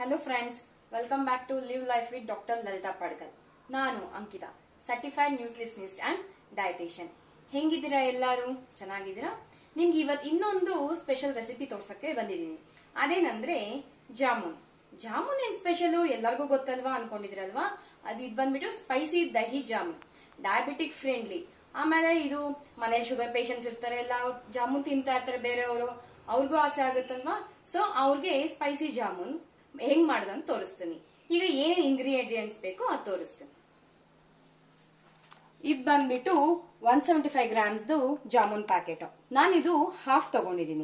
hello friends welcome back to live life with doctor Lalitha Padkal ನಾನು Ankitha certified nutritionist and dietician ಹೆಂಗಿದ್ದೀರಾ ಎಲ್ಲರೂ ಚೆನ್ನಾಗಿದ್ದೀರಾ ನಿಮ್ಗೆ ಇವತ್ತು ಇನ್ನೊಂದು ಸ್ಪೆಷಲ್ ರೆಸಿಪಿ ತೋರ್ಸಕ್ಕೆ ಬಂದಿದ್ದೀನಿ ಅದೇನಂದ್ರೆ ಜಾಮೂನ್ ಜಾಮೂನ್ ಏನ್ ಸ್ಪೆಷಲ್ ಎಲ್ಲರಿಗೂ ಗೊತ್ತಲ್ವಾ ಅನ್ಕೊಂಡಿದ್ರಲ್ವಾ ಅದು ಇದು ಬಂದ್ಬಿಟ್ಟು spicy dahi jamun diabetic friendly ಆಮೇಲೆ ಇದು ಮನೇಲಿ ಶುಗರ್ ಪೇಷಂಟ್ಸ್ ಇರ್ತಾರೆ ಎಲ್ಲ ಜಾಮೂನ್ ತಿಂತಾ ಇರ್ತಾರೆ ಬೇರೆಯವರು ಅವ್ರಿಗೂ ಆಸೆ ಆಗುತ್ತಲ್ವಾ ಸೊ ಅವ್ರಿಗೆ ಸ್ಪೈಸಿ ಜಾಮೂನ್ ಹೆಂಗ್ ಮಾಡೋದು ಅಂತ ತೋರಿಸ್ತೀನಿ ಈಗ ಏನೇನ್ ಇಂಗ್ರೀಡಿಯೆಂಟ್ಸ್ ಬೇಕು ಅದು ತೋರಿಸ್ತೀನಿ ಇದು ಬಂದ್ಬಿಟ್ಟು ಒನ್ ಸೆವೆಂಟಿ ಫೈವ್ ಗ್ರಾಮ್ಸ್ದು ಜಾಮೂನ್ ಪ್ಯಾಕೆಟ್ ನಾನಿದು ಹಾಫ್ ತಗೊಂಡಿದ್ದೀನಿ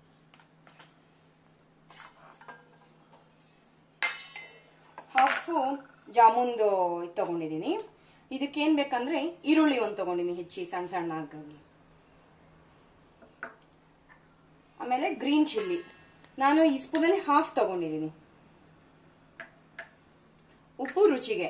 ಹಾಫ್ ಜಾಮೂನ್ದು ಇದು ತಗೊಂಡಿದ್ದೀನಿ ಇದಕ್ಕೇನ್ ಬೇಕಂದ್ರೆ ಈರುಳ್ಳಿ ಒಂದು ತಗೊಂಡಿದ್ದೀನಿ ಹೆಚ್ಚಿ ಸಣ್ಣ ಸಣ್ಣ ಆಗಿ ಆಮೇಲೆ ಗ್ರೀನ್ ಚಿಲ್ಲಿ ನಾನು ಈ ಸ್ಪೂನಲ್ಲಿ ಹಾಫ್ ತಗೊಂಡಿದ್ದೀನಿ ಉಪ್ಪು ರುಚಿಗೆ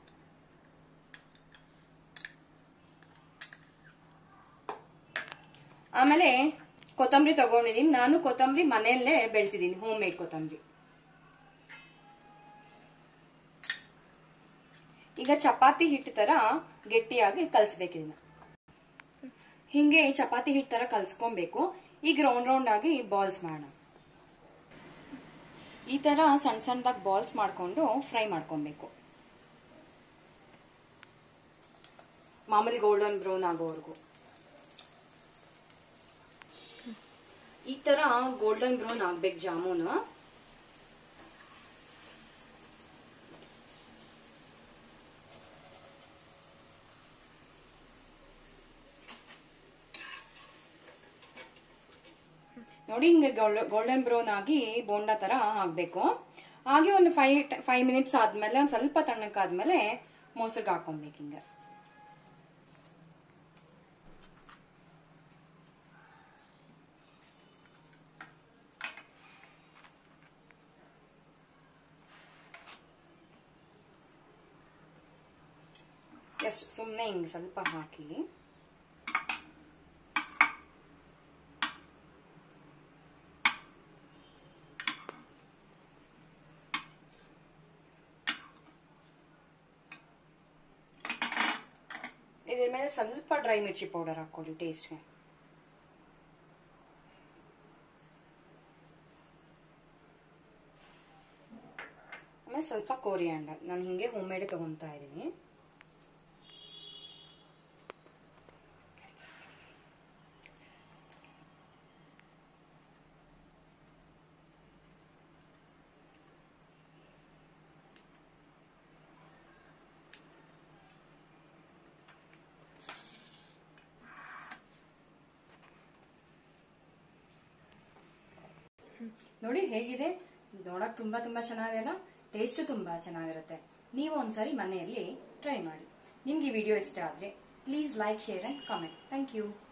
ಆಮೇಲೆ ಕೊತ್ತಂಬರಿ ತಗೊಂಡಿದ್ದೀನಿ ನಾನು ಕೊತ್ತಂಬರಿ ಮನೆಯಲ್ಲೇ ಬೆಳೆಸಿದ್ದೀನಿ ಹೋಮ್ ಮೇಡ್ ಕೊತ್ತಂಬರಿ ಈಗ ಚಪಾತಿ ಹಿಟ್ಟು ತರ ಗಟ್ಟಿಯಾಗಿ ಕಲ್ಸ್ಬೇಕು ಇದನ್ನ ಹಿಂಗೆ ಚಪಾತಿ ಹಿಟ್ಟು ತರ ಕಲ್ಸ್ಕೊಬೇಕು ಈಗ ರೌಂಡ್ ರೌಂಡ್ ಆಗಿ ಬಾಲ್ಸ್ ಮಾಡೋಣ ಈ ತರ ಸಣ್ಣ ಸಣ್ಣದಾಗಿ ಬಾಲ್ಸ್ ಮಾಡ್ಕೊಂಡು ಫ್ರೈ ಮಾಡ್ಕೊಬೇಕು ಮಾಮೂಲಿ ಗೋಲ್ಡನ್ ಬ್ರೌನ್ ಆಗೋವರೆಗೂ ಈ ತರ ಗೋಲ್ಡನ್ ಬ್ರೌನ್ ಆಗ್ಬೇಕು ಜಾಮೂನು ನೋಡಿ ಹಿಂಗೆ ಗೋಲ್ಡನ್ ಬ್ರೌನ್ ಆಗಿ ಬೋಂಡಾ ತರ ಆಗ್ಬೇಕು ಹಾಗೆ ಒಂದು ಫೈವ್ ಫೈವ್ ಮಿನಿಟ್ಸ್ ಆದ್ಮೇಲೆ ಒಂದ್ ಸ್ವಲ್ಪ ತಣ್ಣಕ್ಕಾದ್ಮೇಲೆ ಮೊಸರಿಗೆ ಹಾಕೊಬೇಕು ಹಿಂಗೆ ಎಷ್ಟು ಸುಮ್ಮನೆ ಹಿಂಗೆ ಸ್ವಲ್ಪ ಹಾಕಿ ಇದ್ರ ಮೇಲೆ ಸ್ವಲ್ಪ ಡ್ರೈ ಮಿರ್ಚಿ ಪೌಡರ್ ಹಾಕೊಳ್ಳಿ ಟೇಸ್ಟ್ಗೆ ಆಮೇಲೆ ಸ್ವಲ್ಪ ಕೋರಿಯಾಂಡರ್ ನಾನು ಹಿಂಗೆ ಹೋಮ್ ಮೇಡ್ ತಗೊಂತಾ ಇದ್ದೀನಿ ನೋಡಿ ಹೇಗಿದೆ ನೋಡಕ್ ತುಂಬಾ ತುಂಬಾ ಚೆನ್ನಾಗಿದೆ ಅಲ್ಲ ಟೇಸ್ಟ್ ತುಂಬಾ ಚೆನ್ನಾಗಿರುತ್ತೆ ನೀವು ಒಂದ್ಸರಿ ಮನೆಯಲ್ಲಿ ಟ್ರೈ ಮಾಡಿ ನಿಮ್ಗೆ ಈ ವಿಡಿಯೋ ಇಷ್ಟ ಆದ್ರೆ please like share and comment thank you